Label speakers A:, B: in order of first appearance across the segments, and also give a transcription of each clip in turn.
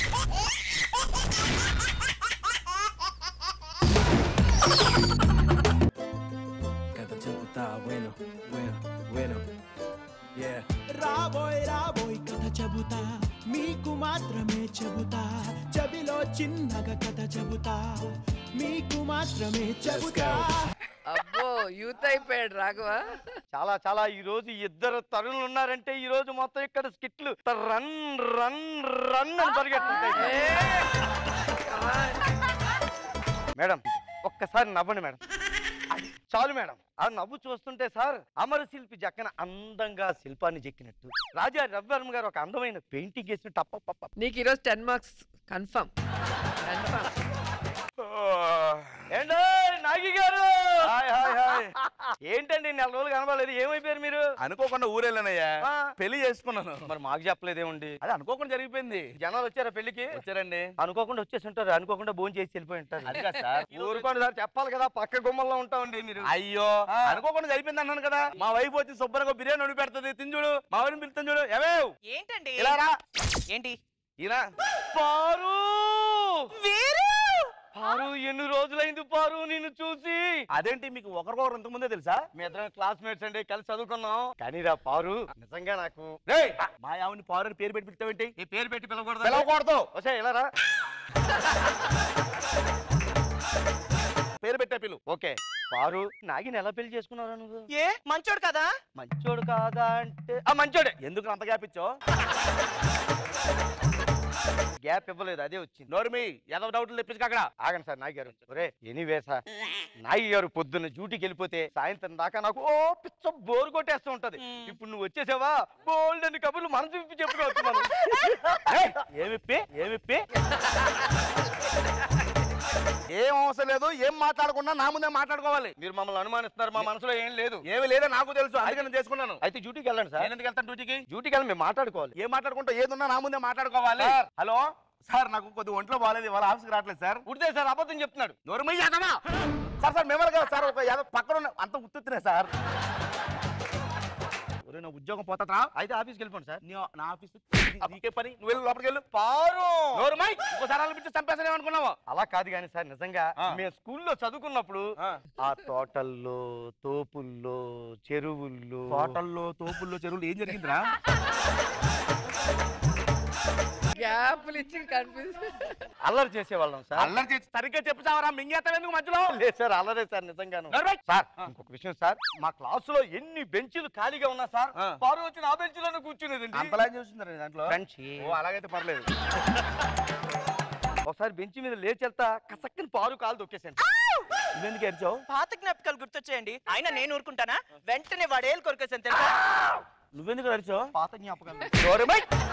A: Cada చెబుతా bueno, bueno, bueno. Yeah.
B: రాబోయ్ రాబోయ్ కథ చెబుతా మీకు మాత్రమే చెబుతా చెవిలో చిన్నగా కథ చెబుతా మీకు మాత్రమే చెబుతా
C: అబ్బో యూత్ అయిపోయాడు రాఘవ
D: చాలా చాలా ఈ రోజు ఇద్దరు తరుణులు ఉన్నారంటే ఈ రోజు మొత్తం ఇక్కడ స్కిట్లు రన్ రన్ రన్ అని పరిగెత్తుంటాయి మేడం ఒక్కసారి నవ్వండి మేడం అది చాలు మేడం ఆ నవ్వు చూస్తుంటే సార్ అమర శిల్పి జక్కన అందంగా శిల్పాన్ని చెక్కినట్టు రాజా రవివర్మ గారు ఒక అందమైన పెయింటింగ్ వేసినట్టు అప్ప పప్ప
C: నీకు ఈరోజు టెన్ మార్క్స్ కన్ఫర్మ్ కన్ఫర్మ్
D: ఏంటో నాగి గారు హాయ్ హాయ్ హాయ్ ఏంటండి నెల రోజులు కనబడలేదు ఏమైపోయారు మీరు
E: అనుకోకుండా ఊరెళ్ళానయ్యా
D: ఆ.
E: పెళ్లి చేసుకున్నాను
D: మరి మాకు చెప్పలేదేముండి
E: అది అనుకోకుండా జరిగిపోయింది
D: జనాలు వచ్చారా పెళ్లికి
E: వచ్చారండి
D: అనుకోకుండా వచ్చేసి ఉంటారు అనుకోకుండా భోజనం చేసి వెళ్ళిపోయి ఉంటారు
E: అది కాదు సార్
D: ఊరుకోండి సార్ చెప్పాలి కదా పక్క గుమ్మల్లో ఉంటామండి మీరు
E: అయ్యో
D: ఆ.
E: అనుకోకుండా జరిపింది అన్నాను కదా మా వైఫ్ వచ్చి శుభ్రంగా బిర్యానీ వండి పెడుతుంది తిని చూడు మా వారిని పిలుస్తాను చూడు ఏమేవ్
F: ఏంటండి
E: ఇలా రా
F: ఏంటి
E: ఇలా
D: పారు
F: వీరు
D: పారు ఎన్ని రోజులైంది పారు నిన్ను చూసి
E: అదేంటి మీకు ఒకరికొకరు ఇంతకు ముందే తెలుసా
D: మీ ఇద్దరం క్లాస్మేట్స్ అండి కలిసి చదువుకున్నాం కానీ రా పారు నిజంగా నాకు
E: రేయ్ మా ఆవిని పౌరని పేరు పెట్టి పిలుస్తావేంటి
D: ఈ పేరు పెట్టి పిలవకూడదు
E: పిలవకూడదు
D: వచ్చే ఇలా రా
E: పేరు పెట్టే పిలు
D: ఓకే పారు నాగిని ఎలా పెళ్లి చేసుకున్నారా నువ్వు
F: ఏ మంచోడు కదా
D: మంచోడు కాదా అంటే ఆ మంచోడే
E: ఎందుకు అంత గ్యాప్ ఇచ్చో
D: గ్యాప్ ఇవ్వలేదు అదే వచ్చింది
E: నోర్మి ఏదో డౌట్లు తెప్పించుకు అక్కడ
D: ఆగండి సార్ నాగి గారు ఒరే ఎనీవే సార్ నాగి గారు పొద్దున్న డ్యూటీకి వెళ్ళిపోతే సాయంత్రం దాకా నాకు ఓ పిచ్చ బోరు కొట్టేస్తూ ఉంటది ఇప్పుడు నువ్వు వచ్చేసావా బోల్డ్ అని కబుర్లు మనసు విప్పి చెప్పుకోవచ్చు మనం
E: ఏయ్, ఏమిప్పి ఏమిప్పి ఏం అవసరం లేదు ఏం మాట్లాడకుండా నా ముందే మాట్లాడుకోవాలి
D: మీరు మమ్మల్ని అనుమానిస్తున్నారు మా మనసులో ఏం లేదు
E: ఏమి లేదో నాకు తెలుసు అందుకే నేను చేసుకున్నాను
D: అయితే డ్యూటీకి వెళ్ళండి సార్
E: నేను ఎందుకు వెళ్తాను డ్యూటీకి
D: డ్యూటీకి వెళ్ళి మేము మాట్లాడుకోవాలి
E: ఏం మాట్లాడుకుంటా ఏదున్నా నా ముందే మాట్లాడుకోవాలి
D: సార్.
E: హలో సార్ నాకు కొద్ది ఒంట్లో బాగాలేదు ఇవాళ ఆఫీస్కి రావట్లేదు సార్
D: ఉడితే సార్ అబద్ధం చెప్తున్నాడు
E: నోరుమయ్య యాదవా సార్ సార్ మిమ్మల్ని కదా సార్ ఒక యాదవ్ పక్కన ఉన్న అంత ఉత్తుత్తునే సార్ ఒరేయ్, నా ఉద్యోగం పోతా
D: అయితే ఆఫీస్కి వెళ్ళిపోండి సార్
E: నా ఆఫీస్ నీకే పని నువ్వు వెళ్ళు లోపలికి వెళ్ళు
D: పారు
E: నోరుమై ఇంకోసారి అనిపించి చంపేసానే అనుకున్నావా
D: అలా కాదు కానీ సార్ నిజంగా
E: ఆ.
D: మేము స్కూల్లో చదువుకున్నప్పుడు
E: ఆ.
D: ఆ తోటల్లో తోపుల్లో చెరువుల్లో
E: తోటల్లో తోపుల్లో చెరువులు ఏం జరిగిందిరా
C: గ్యాప్లు ఇచ్చి కన్ఫ్యూజ్
D: అల్లరి చేసేవాళ్ళం సార్
E: అల్లరి చేసి సరిగ్గా చెప్పుతావరా మింగేస్తావు ఎందుకు మధ్యలో
D: లేదు సార్ అల్లరే సార్ నిజంగాను
E: నోర్మై.
D: సార్ ఇంకొక విషయం సార్ మా క్లాస్ లో ఎన్ని బెంచీలు ఖాళీగా ఉన్నా సార్
E: ఆ.
D: పారు వచ్చిన ఆ బెంచీలోనే కూర్చునేదండి
E: అంతలా చూసిందా దాంట్లో
D: ఫ్రెండ్షిప్.
E: ఓ అలాగైతే పర్లేదు
D: ఒకసారి బెంచ్ మీద లేచి వెళ్తా కసక్కని పారు కాలు దొక్కేసాను
E: నువ్వెందుకు ఏడ్చావు
F: పాత జ్ఞాపకాలు గుర్తొచ్చేయండి అయినా నేను ఊరుకుంటానా వెంటనే వాడేలు కొరికేసాను తెలుసా
E: నువ్వెందుకు అరిచావు
D: పాత జ్ఞాపకాలు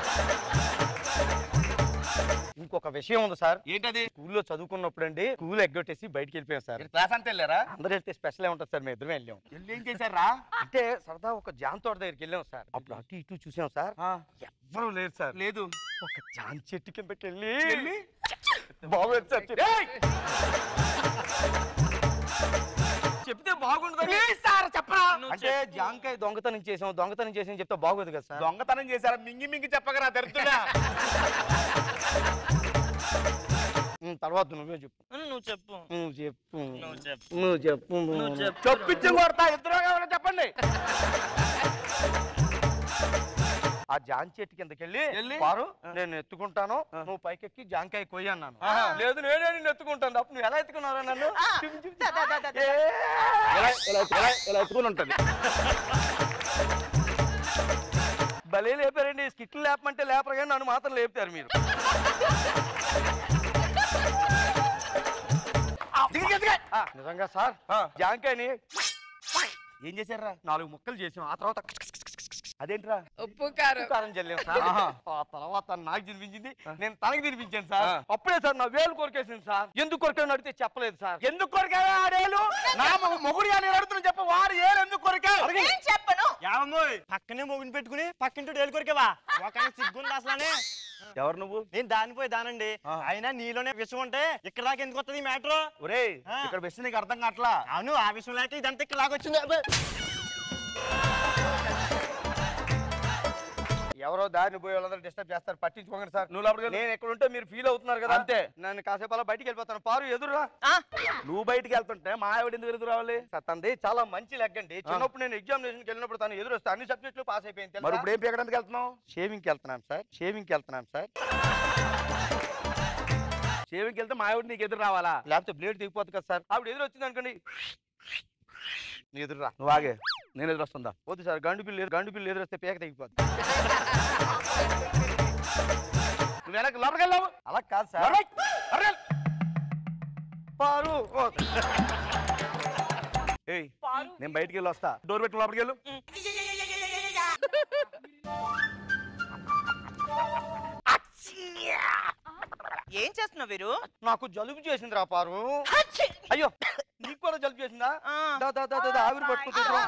D: ఇంకొక విషయం ఉంది సార్
E: ఏంటది
D: స్కూల్లో చదువుకున్నప్పుడు అండి స్కూల్ ఎగ్గొట్టేసి బయటికి వెళ్ళిపోయాం సార్
E: క్లాస్ అంతా వెళ్ళారా
D: అందరూ వెళ్తే స్పెషల్ ఉంటుంది సార్ మేము ఇద్దరం వెళ్ళాం
E: వెళ్ళి ఏం చేశారా
D: అంటే సరదా ఒక జాన్ తోట దగ్గరికి వెళ్ళాం సార్ అప్పుడు అటు ఇటు చూసాం సార్ ఎవ్వరూ లేరు సార్
E: లేదు
D: ఒక జాన్ చెట్టు కిందకి వెళ్ళి
E: వెళ్ళి?
D: బాగోదు సార్ చెట్టు. చెప్తే బాగుంటుంది
E: సార్ చెప్పరా
D: అంటే జాంకాయ దొంగతనం చేసాం దొంగతనం చేసాం చెప్తే బాగోదు కదా సార్
E: దొంగతనం చేశారా మింగి మింగి చెప్పగరా దరిద్రుడా
D: ఉమ్, తర్వాత నువ్వే చెప్పు
F: నువ్వు చెప్పు
D: నువ్వు చెప్పు
F: నువ్వు చెప్పు
D: నువ్వు చెప్పు
F: నువ్వు చెప్పు
E: చొప్పించి కొడతా ఇద్దరు కావాలని చెప్పండి
D: ఆ జాన్ చెట్టు కిందకి వెళ్ళి
E: వెళ్ళి?
D: పారు నేను ఎత్తుకుంటాను నువ్వు పైకెక్కి జాంకాయ కొయ్యి అన్నాను
E: ఆహా.
D: లేదు నేనే నిన్ను ఎత్తుకుంటాను అప్పుడు నువ్వు ఎలా ఎత్తుకున్నారా నన్ను
F: ఆ,
D: చిమ్ చిమ్
F: దా, దా, దా, దా, దా.
D: ఏ!
E: ఇలా ఇలా ఇలా ఇలా ఎత్తుకుని ఉంటుంది
D: భలే లేపారండి స్కిట్లు లేపమంటే లేపరు కానీ నన్ను మాత్రం లేపుతారు మీరు
E: దిగి, దిగి, దిగి.
D: ఆ, నిజంగా సార్
E: ఆ.
D: జాంకాయని
E: ఏం చేశారా
D: నాలుగు ముక్కలు చేసాం ఆ తర్వాత
E: అదేంట్రా
C: ఉప్పు కారం
D: కారం చల్లాం సార్
E: ఆహా.
D: ఆ తర్వాత నాకు తినిపించింది నేను తనకి తినిపించాను సార్
E: ఆ.
D: అప్పుడే సార్ నా వేలు కొరికేసింది సార్ ఎందుకు కొరికాను అడిగితే చెప్పలేదు సార్
E: ఎందుకు కొరికావా ఆడేలు నా మొ- మొగుడు అని అడుగుతున్నా చెప్ప వాడు ఏలు ఎందుకు కొరికావు
F: నేను చెప్పను
G: యావంగోయ్ పక్కనే మొగుని పెట్టుకుని పక్కింటి డేలు కొరికేవా ఒక ఆయన సిగ్గుంది అసలనే
E: ఎవరు నువ్వు
G: నేను దానిపోయి దానండి
E: ఆ.
G: అయినా నీలోనే విషయం ఉంటే ఇక్కడ దాకా ఎందుకు వస్తుంది మ్యాటర్
E: ఒరేయ్
G: ఆ.
E: ఇక్కడ విషయం నీకు అర్థం కావట్లా
G: అవును ఆ విషయం లేక ఇదంతా ఇక్కడ లాగొచ్చింది అబ్బే.
D: ఎవరో దారిని పోయే వాళ్ళందరూ డిస్టర్బ్ చేస్తారు పట్టించుకోండి సార్
E: నువ్వు లోపలికి వెళ్ళు.
D: నేను ఎక్కడ ఉంటే మీరు ఫీల్ అవుతున్నారు కదా
E: అంతే.
D: నన్ను కాసేపు అలా బయటికి వెళ్ళిపోతాను పారు ఎదురురా
F: ఆ,
E: నువ్వు బయటికి వెళ్తుంటే మా ఆవిడ ఎందుకు ఎదురు రావాలి
D: సార్ తనది చాలా మంచి లెగ్ అండి చిన్నప్పుడు నేను ఎగ్జామినేషన్కి వెళ్ళినప్పుడు తను ఎదురు వస్తే అన్ని సబ్జెక్టులు పాస్ అయిపోయింది
E: మరి ఇప్పుడు ఏం పీకడానికి వెళ్తున్నావు
D: షేవింగ్కి వెళ్తున్నాను సార్ షేవింగ్కి వెళ్తున్నాను సార్
E: షేవింగ్కి వెళ్తే మా ఆవిడ నీకు ఎదురు రావాలా
D: లేకపోతే బ్లేడ్ దిగిపోతుంది కదా సార్ ఆవిడ ఎదురు వచ్చింది అనుకోండి నీ ఎదురురా
E: నువ్వు ఆగే నేను ఎదురు వస్తుందా
D: వద్దు సార్ గండు పిల్లి గండు పిల్లి ఎదురు వస్తే పేక తెగిపోద్ది
E: నువ్వు వెనక్కి లోపలికి వెళ్ళావు
D: అలా కాదు సార్
E: లోపలికి. లోపలికి వెళ్ళు.
D: పారు ఓ.
E: ఏయ్ నేను బయటికి వెళ్ళి వస్తా డోర్ పెట్టి లోపలికి వెళ్ళు
F: ఏం చేస్తున్నావు వీరు
D: నాకు జలుబు చేసిందిరా పారు అయ్యో నీకు కూడా జలుబు చేసిందా
F: ఆ.
D: దా, దా, దా, దా, దా, ఆవిరి పట్టుకుంటున్నా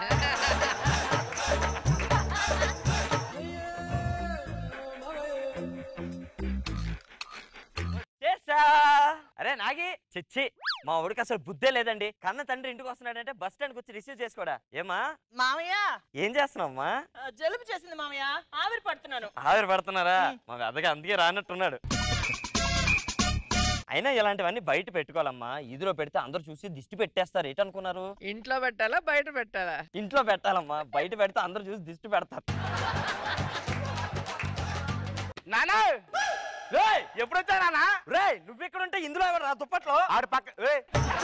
H: చేసా అరే నాగి చిచ్చి మా ఊడికి అసలు బుద్ధే లేదండి కన్న తండ్రి ఇంటికి వస్తున్నాడంటే బస్ స్టాండ్కి వచ్చి రిసీవ్ చేసుకోడా ఏమా
F: మామయ్య
H: ఏం చేస్తున్నావమ్మా
F: ఆ, జలుబు చేసింది మామయ్య ఆవిరి పడుతున్నాను
H: ఆవిరి పడుతున్నారా మా పెద్దగా అందుకే రానట్టున్నాడు అయినా ఇలాంటివన్నీ బయట పెట్టుకోవాలమ్మా ఇదిలో పెడితే అందరూ చూసి దిష్టి పెట్టేస్తారు ఏంటనుకున్నారు
C: ఇంట్లో పెట్టాలా బయట పెట్టాలా
H: ఇంట్లో పెట్టాలమ్మా బయట పెడితే అందరూ చూసి దిష్టి పెడతారు
E: నానా రేయ్, ఎప్పుడు వచ్చా నానా
H: రే నువ్వు ఇక్కడ ఉంటే ఇందులో ఎవరు రా దుప్పట్లో
E: ఆడు పక్క ఏయ్.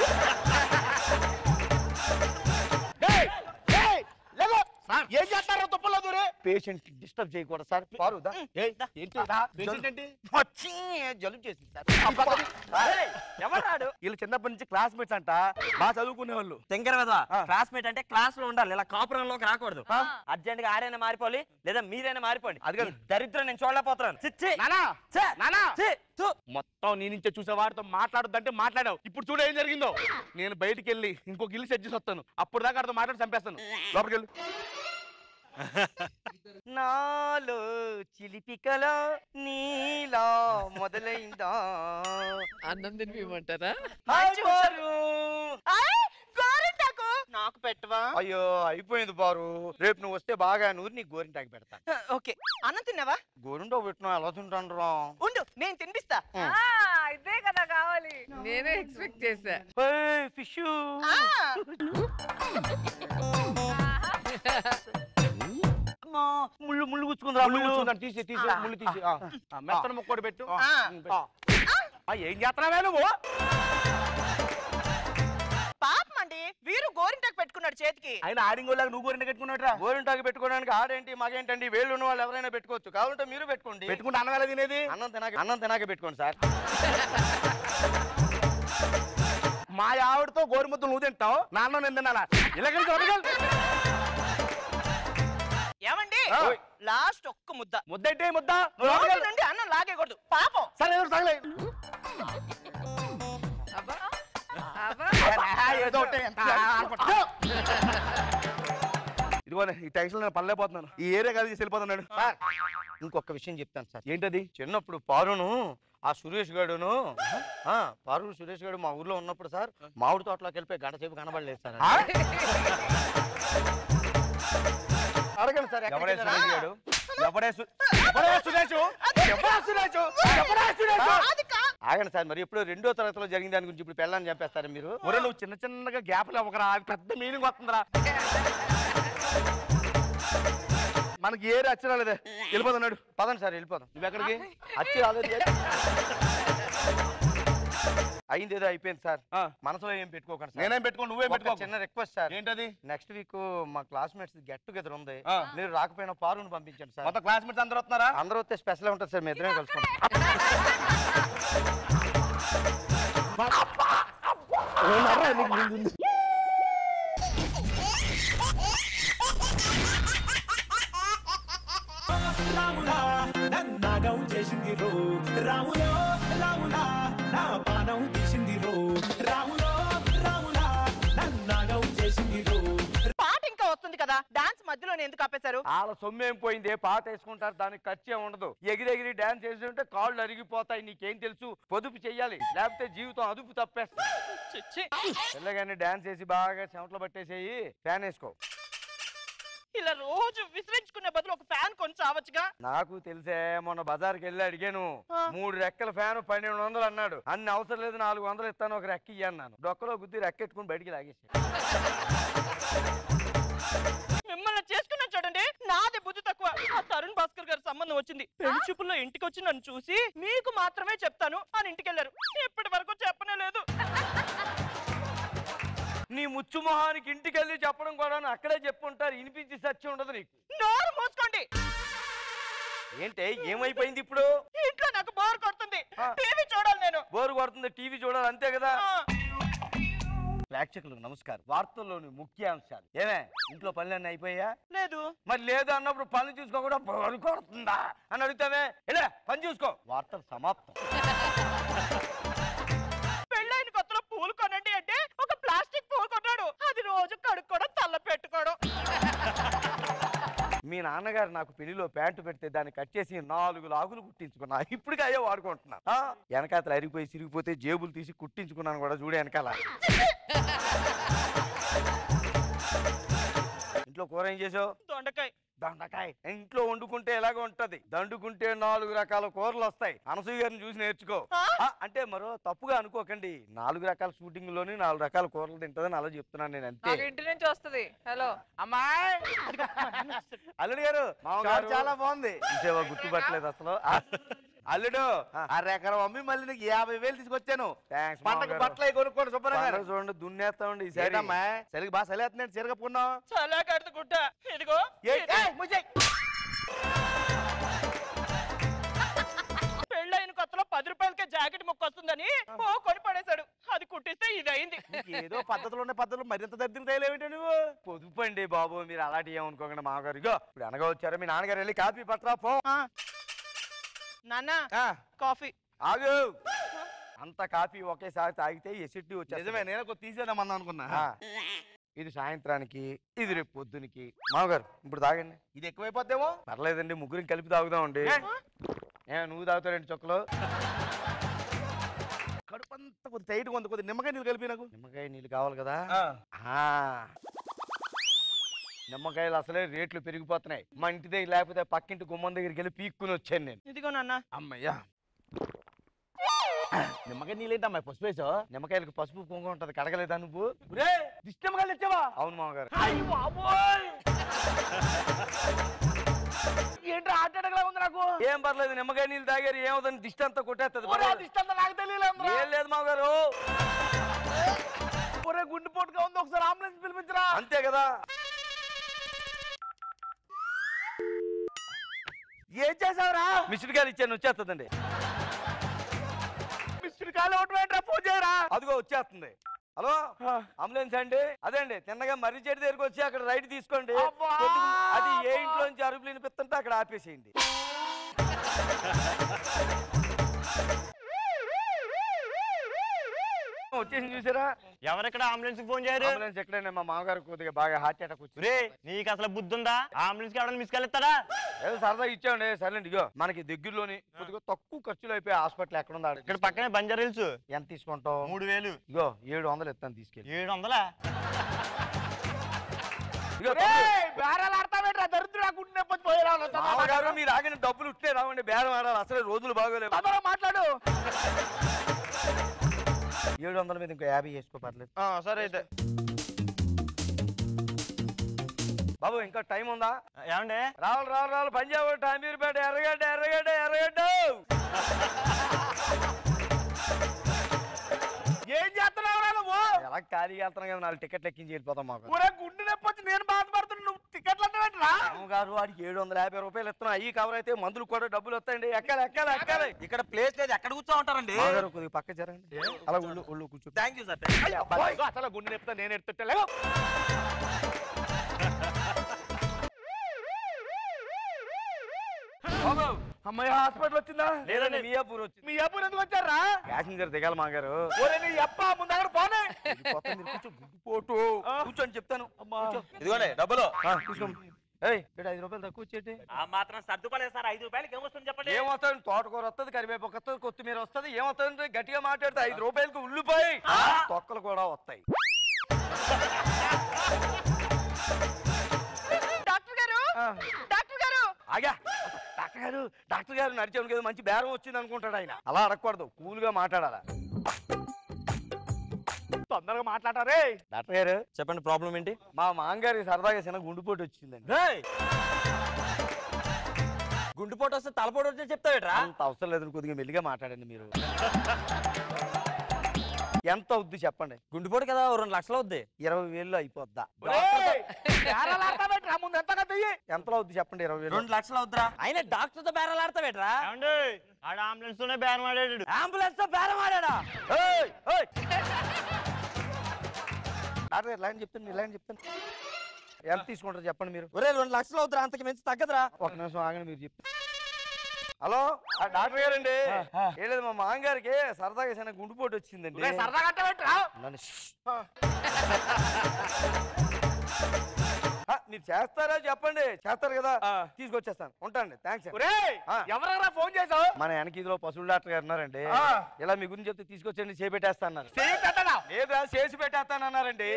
E: ఏయ్, ఏయ్, లేగు. ఏం చేస్తారో తుప్పలో దూరే
D: పేషెంట్ డిస్టర్బ్ చేయకూడదు సార్ పారు దా.
E: ఏయ్, ఏంటి పేషెంట్ ఏంటి
D: వచ్చి జలుబు చేసింది సార్
H: రేయ్, ఎవరు రాడు
E: వీళ్ళు చిన్నప్పటి నుంచి క్లాస్మేట్స్ అంట బాగా చదువుకునే వాళ్ళు
H: తింకర కదా
E: ఆ.
H: క్లాస్మేట్ అంటే క్లాస్ లో ఉండాలి ఇలా కాపురంలోకి రాకూడదు అర్జెంట్ గా ఆరైనా మారిపోవాలి లేదా మీరైనా మారిపోండి
E: అది కాదు.
H: ఈ దరిద్రం నేను చూడలేకపోతున్నాను చిచ్చి
E: నానా
H: ఛే!
E: నానా
H: ఛీ! థు!
E: మొత్తం నీ నుంచే చూసే వాడితో మాట్లాడొద్దంటే మాట్లాడావు ఇప్పుడు చూడు ఏం జరిగిందో నేను బయటికి వెళ్ళి ఇంకొక ఇల్లు సెట్ చేసి వస్తాను అప్పుడు దాకా అర్థం మాట్లాడి చంపేస్తాను లోపలికి వెళ్ళు
D: నాలో చిలిపికల నీలా మొదలైందా
C: అన్నం తినిపిమంటారా
D: హాయ్ పారు
F: ఆయ్, గోరింటాకు నాకు పెట్టవా
D: అయ్యో అయిపోయింది పారు రేపు నువ్వు వస్తే బాగా నూరి నీకు గోరింటాకి పెడతా
F: ఆ, ఓకే అన్నం తిన్నావా
D: గోరింటో పెట్టినా ఎలా తింటాను రా
F: ఉండు నేను తినిపిస్తా
C: ఇదే కదా కావాలి నేనే ఎక్స్పెక్ట్ చేశా
D: ఫిష్
F: ఆ,
D: ముళ్ళు ముళ్ళు గుచ్చుకుందిరా
E: ముళ్ళు
D: ముళ్ళు
E: కూర్చుందని తీసి తీసి ముళ్ళు తీసి ఆ, ఆ, మెత్తన ముక్కోటి పెట్టు
F: ఆ.
E: ఉమ్, పెట్టు. ఆ, ఏం చేస్తున్నావే నువ్వు
F: పాపం అండి వీరు గోరింటాకు పెట్టుకున్నాడు చేతికి
E: ఆయన ఆడింగోళ్ళగా నువ్వు గోరింట కట్టుకున్నావుట్రా
D: గోరింటాకి పెట్టుకోవడానికి ఆడేంటి మగేంటండి వేళ్ళు ఉన్న వాళ్ళు ఎవరైనా పెట్టుకోవచ్చు కావాలంటే మీరు పెట్టుకోండి
E: పెట్టుకుంటే అన్నం ఎలా తినేది
D: అన్నం తినాక అన్నం తినాక పెట్టుకోండి సార్
E: మా ఆవిడతో గోరుముద్దు నువ్వు తింటావు నాన్న నేను తినాలా ఇలాగ
F: ఏమండి
E: ఆ.
F: లాస్ట్ ఒక్క ముద్ద
E: ముద్ద అంటే ముద్ద నువ్వు లోపలికి
F: నోటి
E: వెళ్ళు.
F: నుండి అన్నం లాగేయకూడదు పాపం
E: సరే ఎవరు తగలే
C: అబ్బా అబ్బా
E: ఏదో ఒకటి. ఆ, అనుకుంటా. ఇదిగో ఈ టెన్షన్ నేను పడలేకపోతున్నాను ఈ ఏరియా కలిసి వెళ్ళిపోతున్నాడు
D: సార్ ఇంకొక విషయం చెప్తాను సార్
E: ఏంటది
D: చిన్నప్పుడు పారును ఆ సురేష్ గాడును ఆ, పారు సురేష్ గారు మా ఊర్లో ఉన్నప్పుడు సార్ మామిడి తోటలోకి వెళ్ళిపోయి గంట సేపు కనబడలేదు సార్
E: ఆ?
D: అడగండి సార్ ఎక్కడికి
E: ఎవడే
D: వెళ్ళారా?
E: సురేష్ గాడు ఎవడే సు- ఎవడే సురేష్ ఎవడే సురేష్ ఎవడే సురేష్
F: అది కా
D: ఆగండి సార్ మరి ఎప్పుడు రెండో తరగతిలో జరిగిన దాని గురించి ఇప్పుడు పెళ్ళని చెప్పేస్తారా మీరు
E: ఒరే నువ్వు చిన్న చిన్నగా గ్యాప్లు ఇవ్వకరా అవి పెద్ద మీనింగ్ వస్తుందిరా మనకి ఏరి అచ్చరాలేదే వెళ్ళిపోతున్నాడు
D: పదండి సార్ వెళ్ళిపోదాం
E: నువ్వు ఎక్కడికి
D: వచ్చి రాలేదు అయింది ఏదో అయిపోయింది సార్
E: ఆ,
D: మనసులో ఏం పెట్టుకోకండి సార్
E: నేనేం పెట్టుకో నువ్వే
D: ఒక
E: పెట్టుకో
D: చిన్న రిక్వెస్ట్ సార్
E: ఏంటది
D: నెక్స్ట్ వీక్ మా క్లాస్మేట్స్ గెట్ టుగెదర్ ఉంది
E: ఆ.
D: మీరు రాకపోయినా పారుని పంపించండి సార్
E: మొత్తం క్లాస్మేట్స్ అందరూ వస్తున్నారా
D: అందరూ వస్తే స్పెషల్ ఉంటుంది సార్ మీ ఇద్దరే కలుసుకుంటాం
B: రాములా నన్నాగం చేసింది రో రాములో రాములా నా పానం తీసింది రో రాములో రాములా నన్నాగం చేసింది రో
F: పాట ఇంకా వస్తుంది కదా డాన్స్ మధ్యలోనే ఎందుకు ఆపేశారు
D: వాళ్ళ సొమ్మేం పోయింది పాట వేసుకుంటారు దానికి ఖర్చు ఏం ఉండదు ఎగిరి ఎగిరి డాన్స్ చేసి ఉంటే కాళ్ళు అరిగిపోతాయి నీకేం తెలుసు పొదుపు చెయ్యాలి లేకపోతే జీవితం అదుపు తప్పేస్తా
F: చిచ్చి.
D: పిల్లగాని డాన్స్ చేసి బాగా చెమటలు పట్టేసేయి ఫ్యాన్ వేసుకో
F: ఇలా రోజు విసిరించుకునే బదులు ఒక ఫ్యాన్ కొని చావచ్చుగా
D: నాకు తెలిసే మొన్న బజార్కి వెళ్ళి అడిగాను
F: ఆ.
D: మూడు రెక్కల ఫ్యాన్ పన్నెండు వందలు అన్నాడు అన్ని అవసరం లేదు నాలుగు వందలు ఇస్తాను ఒక రెక్క ఇయ్యి అన్నాను డొక్కలో గుద్ది రెక్కెట్టుకుని బయటికి లాగేసి
F: మిమ్మల్ని చేసుకున్నా చూడండి నాది బుద్ధి తక్కువ ఆ తరుణ్ భాస్కర్ గారి సంబంధం వచ్చింది పెళ్లి చూపుల్లో ఇంటికి వచ్చి నన్ను చూసి మీకు మాత్రమే చెప్తాను అని ఇంటికి వెళ్ళారు ఇప్పటి వరకు చెప్పనే లేదు
D: నీ ముచ్చు మొహానికి ఇంటికి వెళ్ళి చెప్పడం కూడా అక్కడే చెప్పుంటారు వినిపించి సత్యం ఉండదు నీకు
F: నోరు మూసుకోండి
D: ఏంటే ఏమైపోయింది ఇప్పుడు
F: ఇంట్లో నాకు బోర్ కొడుతుంది
D: ఆ.
F: టీవీ చూడాలి నేను
D: బోరు కొడుతుంది టీవీ చూడాలి అంతే కదా
F: ఆ.
D: ప్రేక్షకులకు నమస్కారం వార్తల్లోని ముఖ్యాంశాలు ఏమే ఇంట్లో పనులన్నీ అయిపోయా
F: లేదు
D: మరి లేదు అన్నప్పుడు పనులు చూసుకోకుండా బోరు కొడుతుందా అని అడుగుతావే ఇలా పని చూసుకో వార్తలు సమాప్తం
F: పెళ్ళైన కొత్తలో పూలు కొనండి అంటే ఒక ప్లాస్టిక్ పూలు కొన్నాడు అది రోజు కడుక్కోవడం తల్ల పెట్టుకోవడం
D: మీ నాన్నగారు నాకు పెళ్లిలో ప్యాంటు పెడితే దాన్ని కట్ చేసి నాలుగు లాగులు కుట్టించుకున్నా ఇప్పటికే అయ్యే వాడుకుంటున్నా ఆ, వెనకాతలు అరిగిపోయి సిరిగిపోతే జేబులు తీసి కుట్టించుకున్నాను కూడా చూడు వెనకాల ఇంట్లో కూర ఏం చేసావు
F: దొండకాయ
D: దొండకాయ ఇంట్లో వండుకుంటే ఎలాగ ఉంటది దండుకుంటే నాలుగు రకాల కూరలు వస్తాయి అనసూయ గారిని చూసి నేర్చుకో
F: ఆ?
D: ఆ, అంటే మరో తప్పుగా అనుకోకండి నాలుగు రకాల షూటింగ్ లోని నాలుగు రకాల కూరలు తింటదని అలా చెప్తున్నాను నేను అంతే
C: నాకు ఇంటి నుంచి వస్తది హలో
E: అమ్మాయి అల్లుడు గారు
D: మామగారు.
E: షాట్ చాలా బాగుంది
D: చూసావా గుర్తుపట్టలేదు అసలు ఆ,
E: అల్లుడు
D: ఆ.
E: ఆ ఎకరం అమ్మి మళ్ళీ నీకు యాభై వేలు తీసుకొచ్చాను
D: థాంక్స్
E: పంటకు
D: మామగారు.
E: బట్టలు అవి కొనుక్కోండి శుభ్రంగా
D: పండగ చూడండి దున్నేస్తామండి ఈసారి
E: ఏంటమ్మా సరిగ్గా బాగా సలేస్తున్నాడు చీర కప్పుకున్నావు
F: చాలా కడుతుకుంట ఇదిగో
E: ఏ- ఏయ్, ముజ్జయ్.
F: పెళ్ళైన కొత్తలో పది రూపాయలకే జాకెట్ ముక్క వస్తుందని ఓ కొని పడేశాడు అది కుట్టిస్తే ఇది అయింది
E: నీకు ఏదో పద్ధతులు ఉన్న పద్ధతులు మరింత దరిద్రం తేలేమిటి నువ్వు
D: పొదుపండి బాబు మీరు అలాంటి ఏమనుకోకండి మామగారు ఇగో ఇప్పుడు అనగా వచ్చారు మీ నాన్నగారు వెళ్ళి కాఫీ పట్టరా పో
F: నాన్న
E: ఆ,
F: కాఫీ
D: ఆగు అంత కాఫీ ఒకేసారి తాగితే ఎసిడ్డి
E: నిజమే
D: వచ్చేది
E: నేను ఒక తీసేద్దామన్నా అనుకున్నా
D: ఇది సాయంత్రానికి ఇది రేపు పొద్దునికి మామగారు ఇప్పుడు తాగండి
E: ఇది ఎక్కువైపోద్దేమో
D: పర్లేదండి ముగ్గురిని కలిపి తాగుదామండి
E: ఏ?
D: ఏ నువ్వు తాగుతావు చొక్కలు
E: కడుపు అంతా కొద్ది టైట్ ఉంది కొద్ది నిమ్మకాయ నీళ్ళు కలిపి నాకు
D: నిమ్మకాయ నీళ్ళు కావాలి కదా
E: ఆ.
D: ఆ. నిమ్మకాయలు అసలే రేట్లు పెరిగిపోతున్నాయి మా ఇంటి దగ్గర లేకపోతే పక్కింటి గుమ్మం దగ్గరికి వెళ్ళి పీక్కుని వచ్చాను నేను
F: ఇదిగో నాన్న
E: అమ్మయ్యా నిమ్మకాయ నీళ్ళేంటమ్మా పసుపు వేసావు
D: నిమ్మకాయలకు పసుపు కుంకుమ ఉంటది కడగలేదా నువ్వు
E: ఒరే, దిష్టి నిమ్మకాయలు తెచ్చావా
D: అవును మామగారు
E: అయ్య బాబోయ్ ఏంట్రా హార్ట్ అటాక్ లా ఉంది నాకు
D: ఏం పర్లేదు నిమ్మకాయ నీళ్ళు తాగారు ఏమవుతుంది దిష్టి అంతా కొట్టేస్తుంది
E: ఒరే, ఆ దిష్టి అంతా నాకు తెలియలేదురా.
D: ఏం లేదు మామగారు
E: ఒరే గుండెపోటుగా ఉంది ఒకసారి అంబులెన్స్ పిలిపించరా
D: అంతే కదా
E: ఏం చేసావురా
D: మిస్డ్ కాల్ ఇచ్చాను వచ్చేస్తుందండి
E: మిస్టర్ కాల్ ఒకటి ఏంట్రా ఫోన్ చేయరా
D: అదిగో వచ్చేస్తుంది హలో అంబులెన్స్ అండి అదే అండి తిన్నగా మర్రి చెట్టు దగ్గరికి వచ్చి అక్కడ రైట్ తీసుకోండి
E: అబ్బా!
D: కొద్దిగా అది ఏ ఇంట్లో నుంచి అరుపులు వినిపిస్తుంటే అక్కడ ఆపేసేయండి వచ్చేసి చూసారా
G: ఎవరెక్కడ అంబులెన్స్ ఫోన్ చేయరు
D: అంబులెన్స్ ఎక్కడైనా మా మామగారు కొద్దిగా బాగా హార్ట్ అటాక్ వచ్చింది
G: రే నీకు అసలు బుద్ధి ఉందా అంబులెన్స్ కి ఎవరైనా మిస్ ఇస్తారా
D: ఏదో సరదా ఇచ్చామండి సర్లేండి ఇగో మనకి దగ్గరలోని కొద్దిగా తక్కువ ఖర్చులో అయిపోయి హాస్పిటల్ ఎక్కడ ఉందా
G: ఇక్కడ పక్కనే బంజారా హిల్స్
D: ఎంత తీసుకుంటావు
G: మూడు వేలు
D: ఇగో ఏడు వందలు ఇస్తాను తీసుకెళ్ళి
G: ఏడు వందలా
D: ఇగో
E: ఒరే,
D: తమ్ముడు,
E: బేరాలు ఆడతావేంట్రా దరిద్రుడా గుండె నొప్పి వచ్చి పోయిరా
D: మామగారు మీరు ఆగిన డబ్బులు ఉంటే రావండి బేరం ఆడాలి అసలే రోజులు బాగోలేవు
E: తొందరగా మాట్లాడు
D: ఏడు వందల మీద ఇంకో యాభై వేసుకో పర్లేదు
E: సరే అయితే
D: బాబు ఇంకా టైం ఉందా
G: ఏమండి
D: రావాలి రావాలి రావాలి పంజాబ్ టైమీర్పేట ఎర్రగడ్డ ఎర్రగడ్డ ఎర్రగడ్డ
E: ఏం చేస్తున్నావురా నువ్వు
D: ఎలా ఖాళీగా వెళ్తున్నాం కదా నాలుగు టికెట్లు ఎక్కించి వెళ్ళిపోతాం మాకు
E: ఊరే గుండె నొప్పి వచ్చి నేను బాధపడుతున్నా నువ్వు టికెట్లు అంటే
D: గారు వాడికి ఏడు వందల యాభై రూపాయలు ఇస్తున్నాం అయ్యి కవర్ అయితే మందులు కూడా డబ్బులు వస్తాయండి ఎక్కాలి ఎక్కాలి ఎక్కాలి
E: ఇక్కడ ప్లేస్ లేదు ఎక్కడ కూర్చో ఉంటారండి
D: మామగారు కొద్దిగా పక్క జరగండి అలా ఒళ్ళు ఒళ్ళు కూర్చో
E: థ్యాంక్ యూ సార్ అసలు గుండె నొప్పితో నేను ఎత్తుట్టే లేవు
D: బాబు
E: అమ్మాయి హాస్పిటల్ వచ్చిందా
D: లేదండి మియాపూర్ వచ్చింది
E: మీ అప్పుడు ఎందుకు వచ్చారా
D: ప్యాసింజర్ దిగాలి మాగారు
E: ఒరే నీ అప్ప ముందు అక్కడ పోనే
D: పోటు కూర్చొని చెప్తాను కూర్చో.
E: ఇదిగోండి డబ్బులు
D: ఆ, తీసుకోండి ఏయ్ ఇక్కడ ఐదు రూపాయలు తక్కువ వచ్చేటి
H: ఆ మాత్రం సర్దుకోలేదు సార్ ఐదు రూపాయలకి ఏమొస్తుంది చెప్పండి
D: ఏమవుతుంది తోటకూర వస్తుంది కరివేపాకు వస్తుంది కొత్తిమీర వస్తుంది ఏమవుతుంది గట్టిగా మాట్లాడితే ఐదు రూపాయలకు ఉల్లిపోయి తొక్కలు కూడా వస్తాయి
F: డాక్టర్ డాక్టర్ గారు
D: ఆగా డాక్టర్ గారు డాక్టర్ గారు నడిచాను కదా మంచి బేరం వచ్చింది అనుకుంటాడు ఆయన అలా అడగకూడదు కూల్ గా మాట్లాడాలా
E: తొందరగా మాట్లాడారే
D: డాక్టర్ గారు
H: చెప్పండి ప్రాబ్లం ఏంటి
D: మా మామగారికి సరదాగా చిన్న గుండుపోటు వచ్చిందండి
H: రేయ్! గుండెపోటు వస్తే తలపోటు వస్తే చెప్తావేట్రా
D: అంత అవసరం లేదు కొద్దిగా మెల్లిగా మాట్లాడండి మీరు ఎంత అవుద్ది చెప్పండి
H: గుండెపోటు కదా ఓ రెండు లక్షలు అవుద్ది
D: ఇరవై వేలు అయిపోద్దా
E: ముందు ఎంత కదా
D: ఎంతలో అవుద్ది చెప్పండి ఇరవై వేలు
H: రెండు లక్షలు అవుద్దిరా అయినా డాక్టర్ తో బేరాలు ఆడతావేట్రా
G: ఏమండి ఆడ అంబులెన్స్ తోనే బ్యాన్ మాడాడు
H: అంబులెన్స్ తో బేరం ఆడాడా
D: ఏయ్, ఏయ్. డాక్టర్ గారు ఇలాంటి చెప్తాను ఇలాంటి చెప్తాను ఎంత తీసుకుంటారు చెప్పండి మీరు
H: ఒరే రెండు లక్షలు అవుతురా అంతకు మించి తగ్గదురా
D: ఒక నిమిషం ఆగండి మీరు చెప్తారు హలో ఆ డాక్టర్ గారండి ఏం లేదు మా మామగారికి సరదాగా చిన్న గుండుపోటు వచ్చిందండి
E: సరదా కట్టబెట్టరా
D: నన్ను ఆ, మీరు చేస్తారా చెప్పండి చేస్తారు కదా తీసుకొచ్చేస్తాను ఉంటానండి థ్యాంక్స్
E: ఒరే
D: ఆ.
E: ఎవరెవరా ఫోన్ చేసావు
D: మన వెనక ఇదిలో పశువుల డాక్టర్ గారు ఉన్నారండి
E: ఆ.
D: ఇలా మీ గురించి చెప్తే తీసుకొచ్చండి చేపెట్టేస్తా అన్నారు
E: చేయి పెట్టడా
D: లేదా చేసి పెట్టేస్తానన్నారండి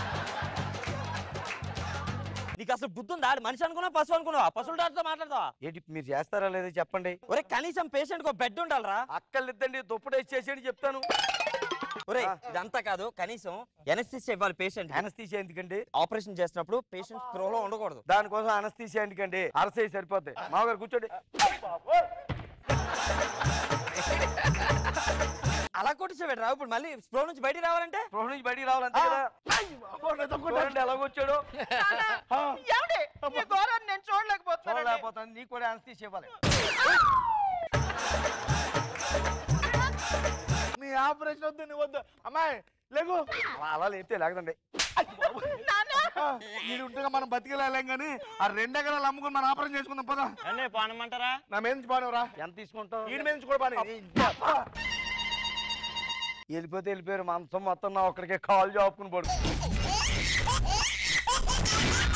H: నీకు అసలు బుద్ధి ఉందా ఆడు మనిషి అనుకున్నా పశువు అనుకున్నావా పశువుల డాక్టర్ మాట్లాడతావా
D: ఏంటి మీరు చేస్తారా లేదా చెప్పండి
H: ఒరే కనీసం పేషెంట్ కు బెడ్ ఉండాలిరా
D: అక్కర్లేదండి దుప్పటేసి చేసేయండి చెప్తాను
H: ఒరే ఇదంతా కాదు కనీసం ఎనస్థిసియా ఇవ్వాలి పేషెంట్
D: అనస్తీసియా ఎందుకండి
H: ఆపరేషన్ చేసినప్పుడు పేషెంట్ స్ప్రోలో ఉండకూడదు
D: దానికోసం అనస్తీసియా ఎందుకండి అరసేయి సరిపోతాయి మామగారు కూర్చోండి
H: అలా కొట్టించబెట్టరా ఇప్పుడు మళ్ళీ స్ప్రో నుంచి బయటికి రావాలంటే
D: గృహ నుంచి బయటికి రావాలంతే కదా చూడండి ఎలాగొచ్చాడు
F: ఏమండి ఈ ఘోరాన్ని నేను చూడలేకపోతున్నాను
D: చూడలేకపోతాను నీకు కూడా అనస్తీసియా ఇవ్వాలి
E: నీ ఆపరేషన్ వద్దు నీ వద్దు అమ్మాయి లేకు
D: అలా- అలా లేపితే లేకదండి
E: వీడు ఉంటేగా మనం బతికేలేం కానీ ఆ రెండు ఎకరాలు అమ్ముకుని మనం ఆపరేషన్ చేసుకుందాం పదా
G: అండి పానమంటారా
E: నా మీద నుంచి పానవరా
D: ఎంత తీసుకుంటావు
E: వీడి మీద నుంచి కూడా పాని
D: వెళ్ళిపోతే వెళ్ళిపోయారు మంచం మొత్తం నా ఒక్కడికే కాల్ జాపుకుని పడు